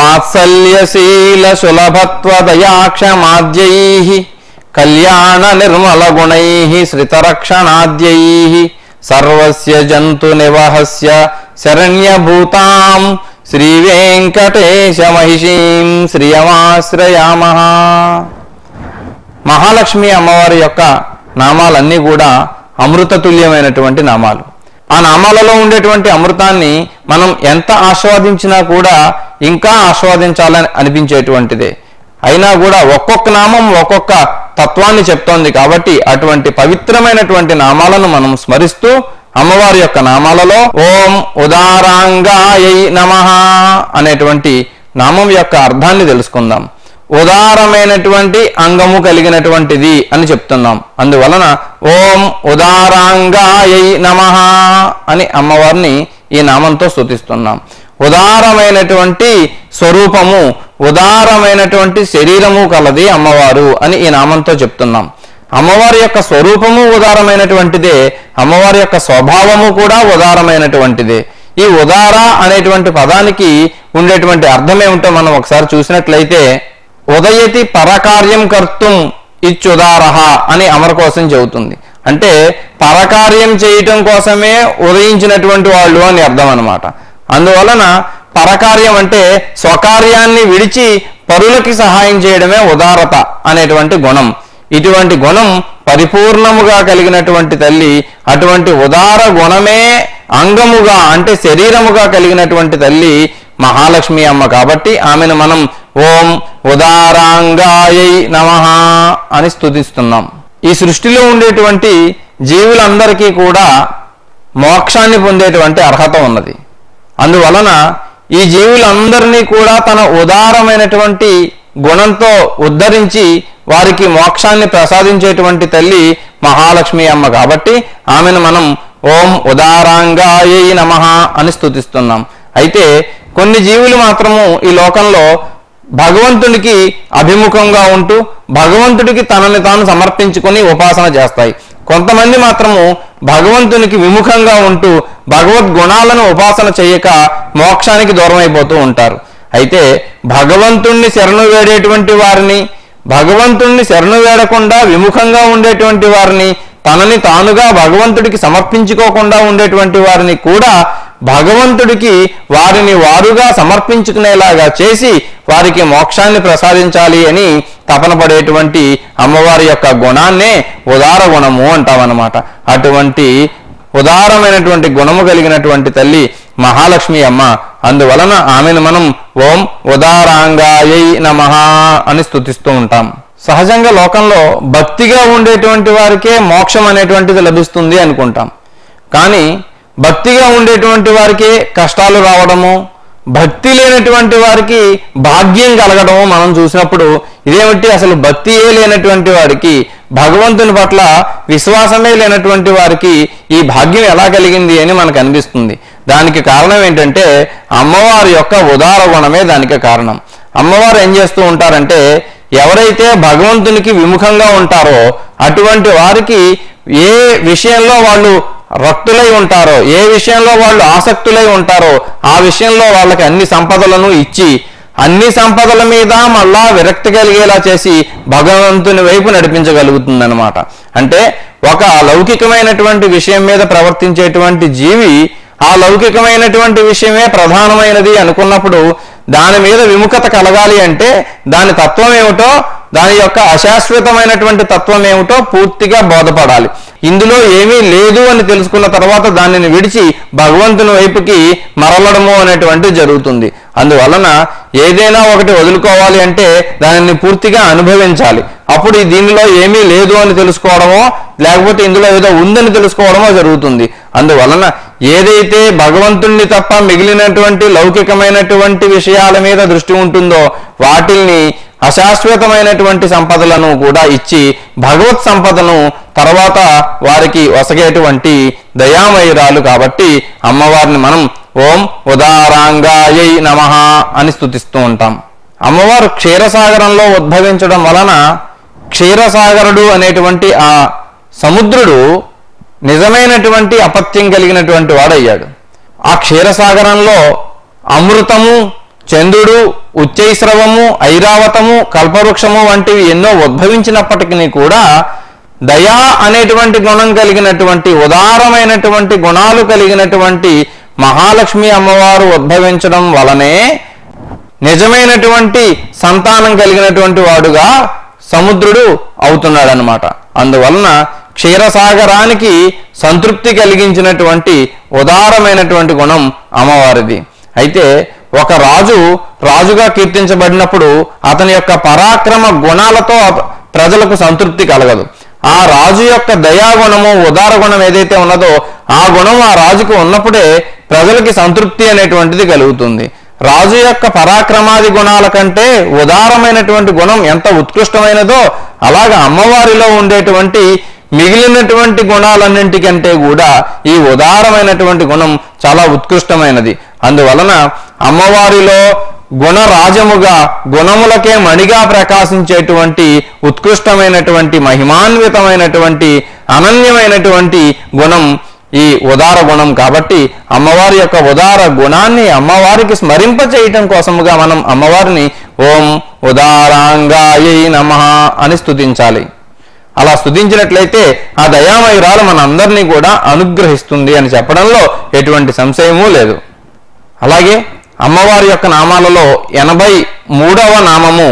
వాత్సల్యశీల సులభత్వదయాక్షమాద్యై కళ్యాణ నిర్మల గుణై శ్రితరక్షణాద్యై సర్వస్య జంతు నివహస్య శరణ్యభూతాం శ్రీ వెంకటేశ మహిషీం శ్రియమాశ్రయామ మహాలక్ష్మి అమ్మవారి యొక్క నామాలన్నీ కూడా అమృతతుల్యమైనటువంటి నామాలు ఆ నామాలలో ఉండేటువంటి అమృతాన్ని మనం ఎంత ఆస్వాదించినా కూడా ఇంకా ఆస్వాదించాలని అనిపించేటువంటిదే అయినా కూడా ఒక్కొక్క నామం ఒక్కొక్క తత్వాన్ని చెప్తోంది కాబట్టి అటువంటి పవిత్రమైనటువంటి నామాలను మనం స్మరిస్తూ అమ్మవారి యొక్క నామాలలో ఓం ఉదారాంగాయై నమ అనేటువంటి నామం యొక్క అర్థాన్ని తెలుసుకుందాం ఉదారమైనటువంటి అంగము కలిగినటువంటిది అని చెప్తున్నాం అందువలన ఓం ఉదారాంగాయై నమ అని అమ్మవారిని ఈ నామంతో స్తుతిస్తున్నాం ఉదారమైనటువంటి స్వరూపము ఉదారమైనటువంటి శరీరము కలది అమ్మవారు అని ఈ నామంతో చెప్తున్నాం అమ్మవారి యొక్క స్వరూపము ఉదారమైనటువంటిదే అమ్మవారి యొక్క స్వభావము కూడా ఉదారమైనటువంటిదే ఈ ఉదార అనేటువంటి పదానికి ఉండేటువంటి అర్థం ఏమిటో మనం ఒకసారి చూసినట్లయితే ఉదయతి పరకార్యం కర్తుం ఇచ్చుదారహ అని అమర కోసం చెబుతుంది అంటే పరకార్యం చేయటం కోసమే ఉదయించినటువంటి వాళ్ళు అని అర్థం అన్నమాట అందువలన పరకార్యం అంటే స్వకార్యాన్ని విడిచి పరులకి సహాయం చేయడమే ఉదారత అనేటువంటి గుణం ఇటువంటి గుణం పరిపూర్ణముగా కలిగినటువంటి తల్లి అటువంటి ఉదార గుణమే అంగముగా అంటే శరీరముగా కలిగినటువంటి తల్లి మహాలక్ష్మి అమ్మ కాబట్టి ఆమెను మనం ఓం ఉదారాంగాయై నమ అని స్తుతిస్తున్నాం ఈ సృష్టిలో ఉండేటువంటి జీవులందరికీ కూడా మోక్షాన్ని పొందేటువంటి అర్హత ఉన్నది అందువలన ఈ జీవులందరినీ కూడా తన ఉదారమైనటువంటి గుణంతో ఉద్ధరించి వారికి మోక్షాన్ని ప్రసాదించేటువంటి తల్లి మహాలక్ష్మి అమ్మ కాబట్టి ఆమెను మనం ఓం ఉదారాంగాయై నమ అని స్తుతిస్తున్నాం అయితే కొన్ని జీవులు మాత్రము ఈ లోకంలో భగవంతునికి అభిముఖంగా ఉంటూ భగవంతుడికి తనని తాను సమర్పించుకొని ఉపాసన చేస్తాయి కొంతమంది మాత్రము భగవంతునికి విముఖంగా ఉంటూ భగవద్గుణాలను ఉపాసన చేయక మోక్షానికి దూరం అయిపోతూ ఉంటారు అయితే భగవంతుణ్ణి శరణు వేడేటువంటి వారిని భగవంతుణ్ణి శరణు వేడకుండా విముఖంగా ఉండేటువంటి వారిని తనని తానుగా భగవంతుడికి సమర్పించుకోకుండా ఉండేటువంటి వారిని కూడా భగవంతుడికి వారిని వారుగా సమర్పించుకునేలాగా చేసి వారికి మోక్షాన్ని ప్రసాదించాలి అని తపన పడేటువంటి అమ్మవారి యొక్క గుణాన్నే ఉదార గుణము అంటామన్నమాట అటువంటి ఉదారమైనటువంటి గుణము కలిగినటువంటి తల్లి మహాలక్ష్మి అమ్మ అందువలన ఆమెను మనం ఓం ఉదారాంగాయై నమ అని స్తుతిస్తూ ఉంటాం సహజంగా లోకంలో భక్తిగా ఉండేటువంటి వారికే మోక్షం అనేటువంటిది లభిస్తుంది అనుకుంటాం కానీ భక్తిగా ఉండేటువంటి వారికి కష్టాలు రావడము భక్తి లేనటువంటి వారికి భాగ్యం కలగడము మనం చూసినప్పుడు ఇదేమిటి అసలు భక్తియే లేనటువంటి వారికి భగవంతుని పట్ల విశ్వాసమే లేనటువంటి వారికి ఈ భాగ్యం ఎలా కలిగింది అని మనకు అనిపిస్తుంది దానికి కారణం ఏంటంటే అమ్మవారి యొక్క ఉదార గుణమే దానికి కారణం అమ్మవారు ఏం చేస్తూ ఉంటారంటే ఎవరైతే భగవంతునికి విముఖంగా ఉంటారో అటువంటి వారికి ఏ విషయంలో వాళ్ళు రక్తులై ఉంటారో ఏ విషయంలో వాళ్ళు ఆసక్తులై ఉంటారో ఆ విషయంలో వాళ్ళకి అన్ని సంపదలను ఇచ్చి అన్ని సంపదల మీద మళ్ళా విరక్తి కలిగేలా చేసి భగవంతుని వైపు నడిపించగలుగుతుందన్నమాట అంటే ఒక లౌకికమైనటువంటి విషయం మీద ప్రవర్తించేటువంటి జీవి ఆ లౌకికమైనటువంటి విషయమే ప్రధానమైనది అనుకున్నప్పుడు దాని మీద విముఖత కలగాలి అంటే దాని తత్వం ఏమిటో దాని యొక్క అశాశ్వతమైనటువంటి తత్వం ఏమిటో పూర్తిగా బోధపడాలి ఇందులో ఏమీ లేదు అని తెలుసుకున్న తర్వాత దానిని విడిచి భగవంతుని వైపుకి మరలడము అనేటువంటిది జరుగుతుంది అందువలన ఏదైనా ఒకటి వదులుకోవాలి అంటే దానిని పూర్తిగా అనుభవించాలి అప్పుడు ఈ దీనిలో ఏమీ లేదు అని తెలుసుకోవడమో లేకపోతే ఇందులో ఏదో ఉందని తెలుసుకోవడమో జరుగుతుంది అందువలన ఏదైతే భగవంతుణ్ణి తప్ప మిగిలినటువంటి లౌకికమైనటువంటి విషయాల మీద దృష్టి ఉంటుందో వాటిల్ని అశాశ్వతమైనటువంటి సంపదలను కూడా ఇచ్చి భగవత్ సంపదను తర్వాత వారికి వసగేటువంటి దయామయురాలు కాబట్టి అమ్మవారిని మనం ఓం ఉదారాంగాయై నమ అని స్తుతిస్తూ ఉంటాం అమ్మవారు క్షీరసాగరంలో ఉద్భవించడం వలన క్షీరసాగరుడు అనేటువంటి ఆ సముద్రుడు నిజమైనటువంటి అపత్యం కలిగినటువంటి వాడయ్యాడు ఆ క్షీరసాగరంలో అమృతము చంద్రుడు ఉచ్చైస్రవము ఐరావతము కల్పవృక్షము వంటివి ఎన్నో ఉద్భవించినప్పటికీ కూడా దయా అనేటువంటి గుణం కలిగినటువంటి ఉదారమైనటువంటి గుణాలు కలిగినటువంటి మహాలక్ష్మి అమ్మవారు ఉద్భవించడం వలనే నిజమైనటువంటి సంతానం కలిగినటువంటి వాడుగా సముద్రుడు అవుతున్నాడనమాట అందువలన క్షీరసాగరానికి సంతృప్తి కలిగించినటువంటి ఉదారమైనటువంటి గుణం అమ్మవారిది అయితే ఒక రాజు రాజుగా కీర్తించబడినప్పుడు అతని యొక్క పరాక్రమ గుణాలతో అత- ప్రజలకు సంతృప్తి కలగదు ఆ రాజు యొక్క దయాగుణము ఉదార గుణం ఏదైతే ఉన్నదో ఆ గుణం ఆ రాజుకు ఉన్నప్పుడే ప్రజలకి సంతృప్తి అనేటువంటిది కలుగుతుంది రాజు యొక్క పరాక్రమాది గుణాల కంటే ఉదారమైనటువంటి గుణం ఎంత ఉత్కృష్టమైనదో అలాగ అమ్మవారిలో ఉండేటువంటి మిగిలినటువంటి గుణాలన్నింటికంటే కూడా ఈ ఉదారమైనటువంటి గుణం చాలా ఉత్కృష్టమైనది అందువలన అమ్మవారిలో గుణరాజముగా గుణములకే మణిగా ప్రకాశించేటువంటి ఉత్కృష్టమైనటువంటి మహిమాన్వితమైనటువంటి అనన్యమైనటువంటి గుణం ఈ ఉదార గుణం కాబట్టి అమ్మవారి యొక్క ఉదార గుణాన్ని అమ్మవారికి స్మరింప చేయటం కోసముగా మనం అమ్మవారిని ఓం ఉదారాంగాయై నమ అని స్తుతించాలి అలా స్తుతించినట్లయితే ఆ దయామయురాలు మన అందరినీ కూడా అనుగ్రహిస్తుంది అని చెప్పడంలో ఎటువంటి సంశయమూ లేదు అలాగే అమ్మవారి యొక్క నామాలలో ఎనభై మూడవ నామము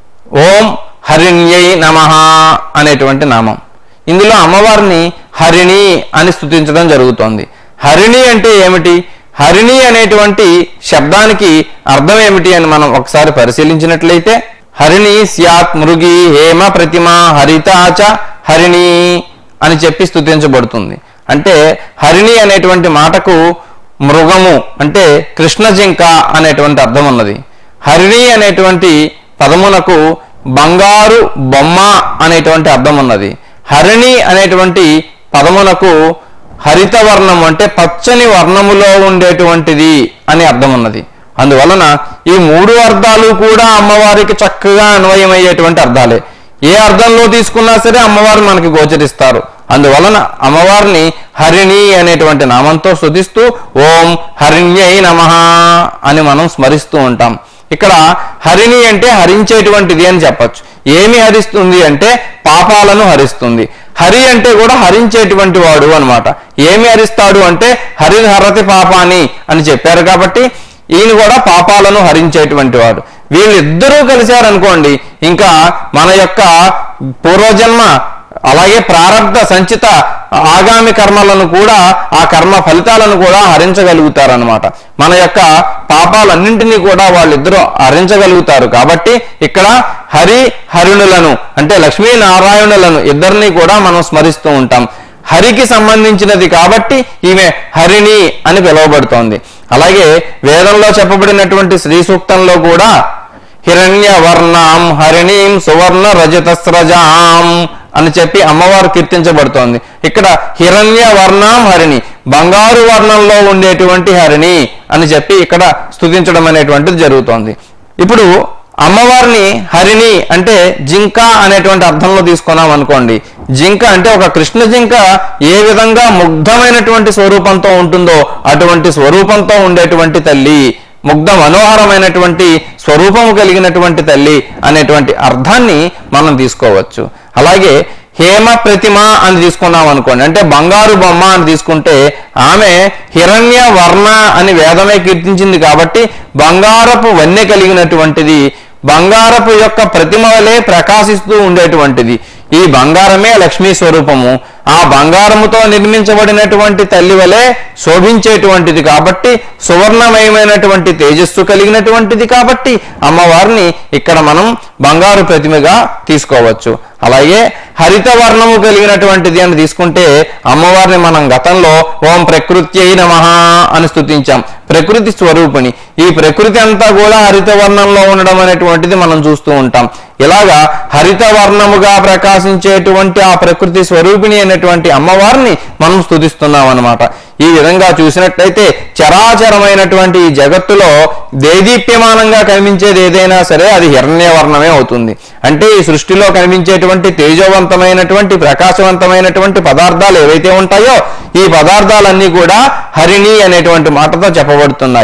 ఓం హరిణ్యై నమ అనేటువంటి నామం ఇందులో అమ్మవారిని హరిణి అని స్తుతించడం జరుగుతోంది హరిణి అంటే ఏమిటి హరిణి అనేటువంటి శబ్దానికి అర్థం ఏమిటి అని మనం ఒకసారి పరిశీలించినట్లయితే హరిణి స్యాత్ మృగి హేమ ప్రతిమ హరితాచ హరిణి అని చెప్పి స్తుతించబడుతుంది అంటే హరిణి అనేటువంటి మాటకు మృగము అంటే కృష్ణ జింక అనేటువంటి అర్థం ఉన్నది హరిణి అనేటువంటి పదమునకు బంగారు బొమ్మ అనేటువంటి అర్థం ఉన్నది హరిణి అనేటువంటి పదమునకు హరిత వర్ణం అంటే పచ్చని వర్ణములో ఉండేటువంటిది అని అర్థం ఉన్నది అందువలన ఈ మూడు అర్థాలు కూడా అమ్మవారికి చక్కగా అన్వయమయ్యేటువంటి అర్థాలే ఏ అర్థంలో తీసుకున్నా సరే అమ్మవారు మనకి గోచరిస్తారు అందువలన అమ్మవారిని హరిణి అనేటువంటి నామంతో స్తుతిస్తూ ఓం హరిణ్యై నమ అని మనం స్మరిస్తూ ఉంటాం ఇక్కడ హరిణి అంటే హరించేటువంటిది అని చెప్పొచ్చు ఏమి హరిస్తుంది అంటే పాపాలను హరిస్తుంది హరి అంటే కూడా హరించేటువంటి వాడు అన్నమాట ఏమి హరిస్తాడు అంటే హరి హరతి పాపాని అని చెప్పారు కాబట్టి ఈయన కూడా పాపాలను హరించేటువంటి వాడు వీళ్ళిద్దరూ కలిశారనుకోండి ఇంకా మన యొక్క పూర్వజన్మ అలాగే ప్రారంధ సంచిత ఆగామి కర్మలను కూడా ఆ కర్మ ఫలితాలను కూడా హరించగలుగుతారనమాట మన యొక్క పాపాలన్నింటినీ కూడా వాళ్ళిద్దరూ హరించగలుగుతారు కాబట్టి ఇక్కడ హరి హరిణులను అంటే లక్ష్మీనారాయణులను ఇద్దరిని కూడా మనం స్మరిస్తూ ఉంటాం హరికి సంబంధించినది కాబట్టి ఈమె హరిణి అని పిలువబడుతోంది అలాగే వేదంలో చెప్పబడినటువంటి శ్రీ సూక్తంలో కూడా హిరణ్య వర్ణాం హరిణీం సువర్ణ రజతస్రజాం అని చెప్పి అమ్మవారు కీర్తించబడుతోంది ఇక్కడ హిరణ్య వర్ణాం హరిణి బంగారు వర్ణంలో ఉండేటువంటి హరిణి అని చెప్పి ఇక్కడ స్తుతించడం అనేటువంటిది జరుగుతోంది ఇప్పుడు అమ్మవారిని హరిణి అంటే జింక అనేటువంటి అర్థంలో తీసుకున్నాం అనుకోండి జింక అంటే ఒక కృష్ణ జింక ఏ విధంగా ముగ్ధమైనటువంటి స్వరూపంతో ఉంటుందో అటువంటి స్వరూపంతో ఉండేటువంటి తల్లి ముగ్ధ మనోహరమైనటువంటి స్వరూపము కలిగినటువంటి తల్లి అనేటువంటి అర్థాన్ని మనం తీసుకోవచ్చు అలాగే హేమ ప్రతిమ అని తీసుకున్నాం అనుకోండి అంటే బంగారు బొమ్మ అని తీసుకుంటే ఆమె హిరణ్య వర్ణ అని వేదమే కీర్తించింది కాబట్టి బంగారపు వన్నె కలిగినటువంటిది బంగారపు యొక్క ప్రతిమ వలె ప్రకాశిస్తూ ఉండేటువంటిది ఈ బంగారమే లక్ష్మీ స్వరూపము ఆ బంగారముతో నిర్మించబడినటువంటి తల్లి వలె శోభించేటువంటిది కాబట్టి సువర్ణమయమైనటువంటి తేజస్సు కలిగినటువంటిది కాబట్టి అమ్మవారిని ఇక్కడ మనం బంగారు ప్రతిమగా తీసుకోవచ్చు అలాగే హరిత వర్ణము కలిగినటువంటిది అని తీసుకుంటే అమ్మవారిని మనం గతంలో ఓం ప్రకృత్యై నమ అని స్తుతించాం ప్రకృతి స్వరూపిణి ఈ ప్రకృతి అంతా కూడా హరిత వర్ణంలో ఉండడం అనేటువంటిది మనం చూస్తూ ఉంటాం ఇలాగా హరిత వర్ణముగా ప్రకాశించేటువంటి ఆ ప్రకృతి స్వరూపిణి అనేటువంటి అమ్మవారిని మనం స్తుతిస్తున్నాం అన్నమాట ఈ విధంగా చూసినట్లయితే చరాచరమైనటువంటి ఈ జగత్తులో దేదీప్యమానంగా కనిపించేది ఏదైనా సరే అది హిరణ్యవర్ణమే అవుతుంది అంటే ఈ సృష్టిలో కనిపించేటువంటి తేజవంతమైనటువంటి ప్రకాశవంతమైనటువంటి పదార్థాలు ఏవైతే ఉంటాయో ఈ పదార్థాలన్నీ కూడా హరిణి అనేటువంటి మాటతో చెప్పబడుతున్నాయి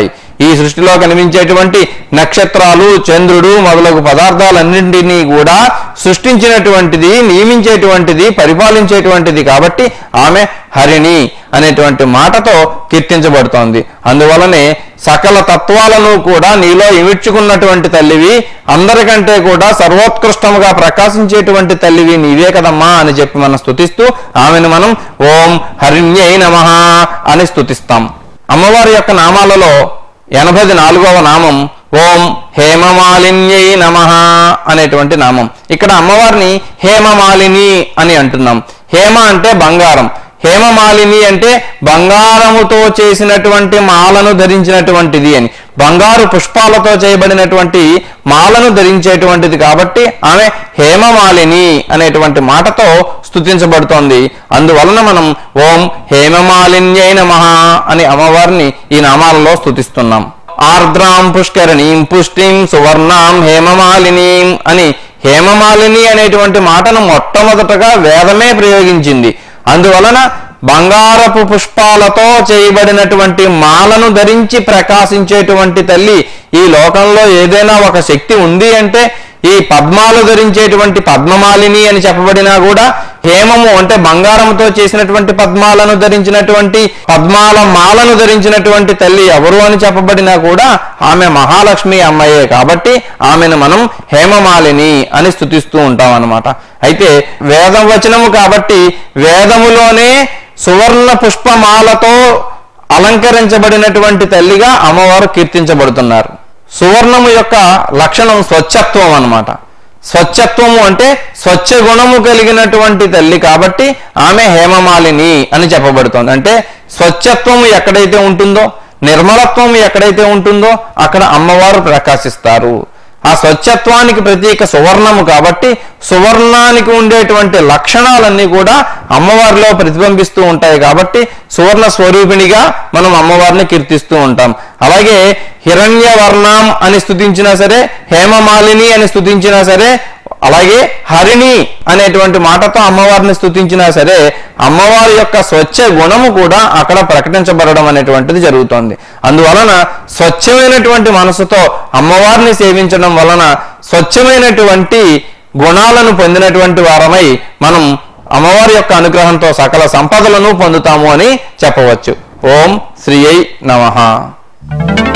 ఈ సృష్టిలో కనిపించేటువంటి నక్షత్రాలు చంద్రుడు మొదలగు పదార్థాలన్నింటినీ కూడా సృష్టించినటువంటిది నియమించేటువంటిది పరిపాలించేటువంటిది కాబట్టి ఆమె హరిణి అనేటువంటి మాటతో కీర్తించబడుతోంది అందువలనే సకల తత్వాలను కూడా నీలో ఇమిడ్చుకున్నటువంటి తల్లివి అందరికంటే కూడా సర్వోత్కృష్టముగా ప్రకాశించేటువంటి తల్లివి నీవే కదమ్మా అని చెప్పి మనం స్తుతిస్తూ ఆమెను మనం ఓం హరిణ్యై నమ అని స్తుతిస్తాం అమ్మవారి యొక్క నామాలలో ఎనభై నాలుగవ నామం ఓం హేమమాలిన్యై నమ అనేటువంటి నామం ఇక్కడ అమ్మవారిని హేమమాలిని అని అంటున్నాం హేమ అంటే బంగారం హేమమాలిని అంటే బంగారముతో చేసినటువంటి మాలను ధరించినటువంటిది అని బంగారు పుష్పాలతో చేయబడినటువంటి మాలను ధరించేటువంటిది కాబట్టి ఆమె హేమమాలిని అనేటువంటి మాటతో స్తుతించబడుతోంది అందువలన మనం ఓం హేమమాలిన్యై నమః అని అమ్మవారిని ఈ నామాలలో స్తుతిస్తున్నాం ఆర్ద్రాం పుష్కరణీం పుష్టిం సువర్ణాం హేమమాలినీం అని హేమమాలిని అనేటువంటి మాటను మొట్టమొదటగా వేదమే ప్రయోగించింది అందువలన బంగారపు పుష్పాలతో చేయబడినటువంటి మాలను ధరించి ప్రకాశించేటువంటి తల్లి ఈ లోకంలో ఏదైనా ఒక శక్తి ఉంది అంటే ఈ పద్మాలు ధరించేటువంటి పద్మమాలిని అని చెప్పబడినా కూడా హేమము అంటే బంగారంతో చేసినటువంటి పద్మాలను ధరించినటువంటి పద్మాల మాలను ధరించినటువంటి తల్లి ఎవరు అని చెప్పబడినా కూడా ఆమె మహాలక్ష్మి అమ్మయ్యే కాబట్టి ఆమెను మనం హేమమాలిని అని స్థుతిస్తూ ఉంటాం అన్నమాట అయితే వేదం వచనము కాబట్టి వేదములోనే సువర్ణ పుష్పమాలతో అలంకరించబడినటువంటి తల్లిగా అమ్మవారు కీర్తించబడుతున్నారు సువర్ణము యొక్క లక్షణం స్వచ్ఛత్వం అన్నమాట స్వచ్ఛత్వము అంటే స్వచ్ఛ గుణము కలిగినటువంటి తల్లి కాబట్టి ఆమె హేమమాలిని అని చెప్పబడుతోంది అంటే స్వచ్ఛత్వము ఎక్కడైతే ఉంటుందో నిర్మలత్వం ఎక్కడైతే ఉంటుందో అక్కడ అమ్మవారు ప్రకాశిస్తారు ఆ స్వచ్ఛత్వానికి ప్రతీక సువర్ణము కాబట్టి సువర్ణానికి ఉండేటువంటి లక్షణాలన్నీ కూడా అమ్మవారిలో ప్రతిబింబిస్తూ ఉంటాయి కాబట్టి సువర్ణ స్వరూపిణిగా మనం అమ్మవారిని కీర్తిస్తూ ఉంటాం అలాగే హిరణ్యవర్ణం అని స్థుతించినా సరే హేమమాలిని అని స్థుతించినా సరే అలాగే హరిణి అనేటువంటి మాటతో అమ్మవారిని స్థుతించినా సరే అమ్మవారి యొక్క స్వచ్ఛ గుణము కూడా అక్కడ ప్రకటించబడడం అనేటువంటిది జరుగుతోంది అందువలన స్వచ్ఛమైనటువంటి మనసుతో అమ్మవారిని సేవించడం వలన స్వచ్ఛమైనటువంటి గుణాలను పొందినటువంటి వారమై మనం అమ్మవారి యొక్క అనుగ్రహంతో సకల సంపదలను పొందుతాము అని చెప్పవచ్చు ఓం శ్రీయై నమః